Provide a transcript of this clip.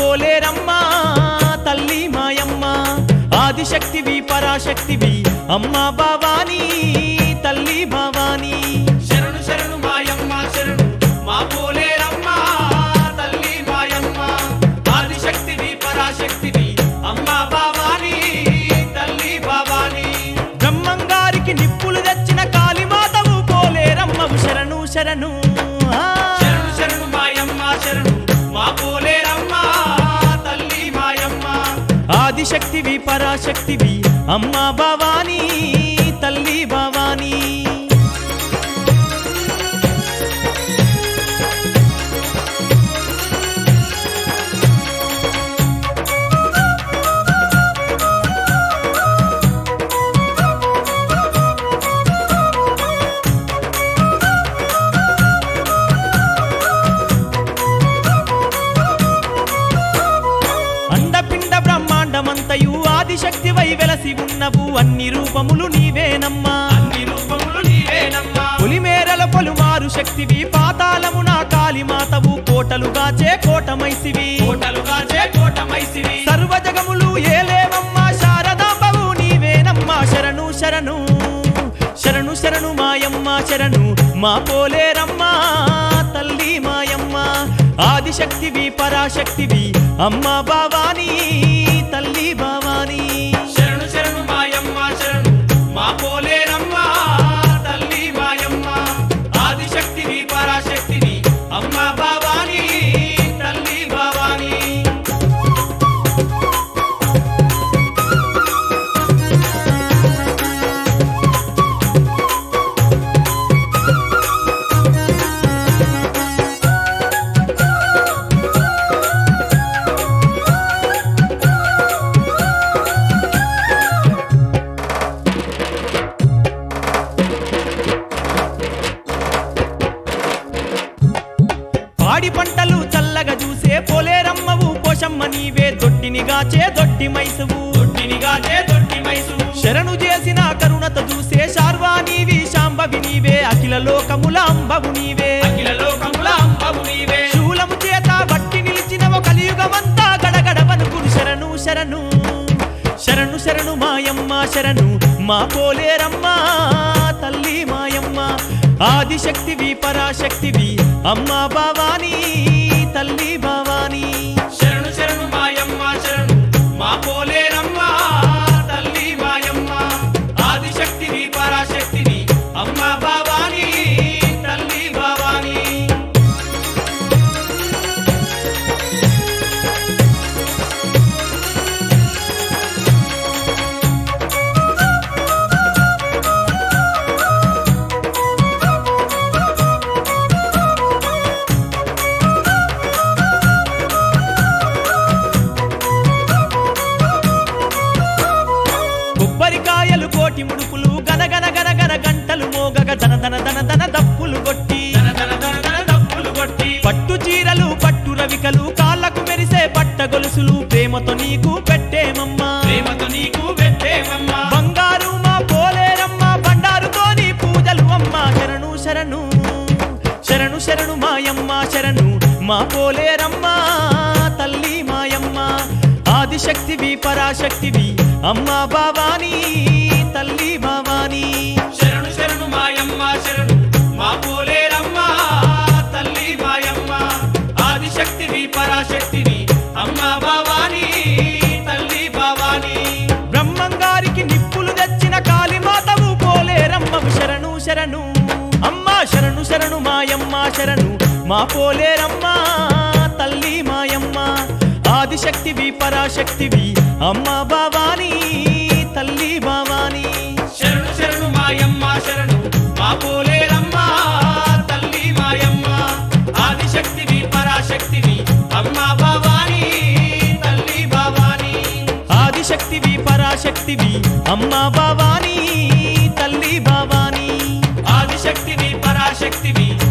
పోలేరమ్మా తల్లి మాయమ్మ ఆదిశక్తివి పరాశక్తివి అమ్మా భవానీ తల్లి భవానీ శరణు శరణు మాయమ్మ శరణు మా పోలేరమ్మ తల్లి మాయమ్మ ఆదిశక్తివి పరాశక్తివి అమ్మ భవాని తల్లి భవాని బ్రహ్మంగారికి నిప్పులు తెచ్చిన కాళీమాతవు పోలేరమ్మవు శరణు శరణు ఆ. శరణు శరణు మాయమ్మ శరణు మా పోలేరమ్మ తల్లి మాయమ్మ ఆదిశక్తివి పరాశక్తివి అమ్మా భవానీ తల్లి భవానీ అండపిండ బ్రహ్మాండమంతయు ఆదిశక్తివై వెలసి ఉన్నవు అన్ని రూపములు నీవేనమ్మా అన్ని రూపములు నీవేనమ్మా పులిమేరల పలుమారు శక్తివి పాతాళమున కాళీమాతవు కోటలుగా చే కోటమైసివి కోటలుగా చే కోటమైసివి సర్వజగములు ఏలేవమ్మా శారదాంబవు నీవేనమ్మా శరణు శరణు శరణు శరణు మాయమ్మ శరణు మా పోలేరమ్మా తల్లి మాయమ్మ ఆదిశక్తివి పరాశక్తివి అమ్మా భవానీ తల్లి భవానీ శరణు శరణు మాయమ్మ శరణు మా పోలేరమ్మ తల్లి మాయమ్మ ఆదిశక్తివి పరాశక్తివి అమ్మ భవాని తల్లి భవాని పాడి పంటలు చల్లగా చూసే పోలేరమ్మవు పోషమ్మ నీవే దొడ్డినిగా చే దొడ్డి మైసవు దొడ్డినిగా చే దొడ్డి మైసువు శరణు చేసిన కరుణత చూసే శార్వా నీవి శాంభవి నీవే అఖిల లోకముల అంబవు నీవే అఖిల లోకముల అంబవు నీవే శూలము చేత బట్టి నిలిచినవ కలియుగమంతా గడగడ వనుకును శరణు శరణు శరణు శరణు మాయమ్మ శరణు మా పోలేరమ్మ తల్లి మాయమ్మ ఆదిశక్తివి పరాశక్తివి అమ్మా భవానీ తల్లి భవానీ శరణు శరణు మాయమ్మ శరణు మా పోలేరమ్మ తల్లి మాయమ్మ ఆదిశక్తివి పరాశక్తివి అమ్మ భవాని తల్లి భవాని కొబ్బరికాయలు కోటి ముడుపులు గనగన గనగన గంటలు మోగగ దన దన దన దన దప్పులు కొట్టి ధన ధన ధన ధన దప్పులు కొట్టి పట్టు చీరలు పట్టు రవికలు కాళ్ళకు మెరిసే పట్ట గొలుసులు ప్రేమతో నీకు పెట్టేమమ్మా ప్రేమతో నీకు పెట్టేమమ్మ బంగారు మా పోలేరమ్మ బండారుతోని పూజలు అమ్మ శరణు శరణు శరణు శరణు మాయమ్మ శరణు మా పోలేరమ్మ తల్లి మాయమ్మ ఆదిశక్తివి పరాశక్తివి అమ్మా భవానీ తల్లి భవానీ శరణు శరణు మాయమ్మ శరణు మా పోలేరమ్మ తల్లి మాయమ్మ ఆదిశక్తివి పరాశక్తివి అమ్మ భవాని తల్లి భవాని బ్రహ్మంగారికి నిప్పులు తెచ్చిన కాళీమాతవు పోలేరమ్మవు శరణు శరణు అమ్మా శరణు శరణు మాయమ్మ శరణు మా పోలేరమ్మ తల్లి మాయమ్మ ఆదిశక్తివి పరాశక్తివి అమ్మా భవానీ తల్లి భవానీ శరణు శరణు మాయమ్మ శరణు మా పోలేరమ్మ తల్లి మాయమ్మ ఆదిశక్తివి పరాశక్తివి అమ్మ భవాని తల్లి భవాని ఆదిశక్తివి పరాశక్తివి అమ్మా భవానీ తల్లి భవానీ ఆదిశక్తివి పరాశక్తివి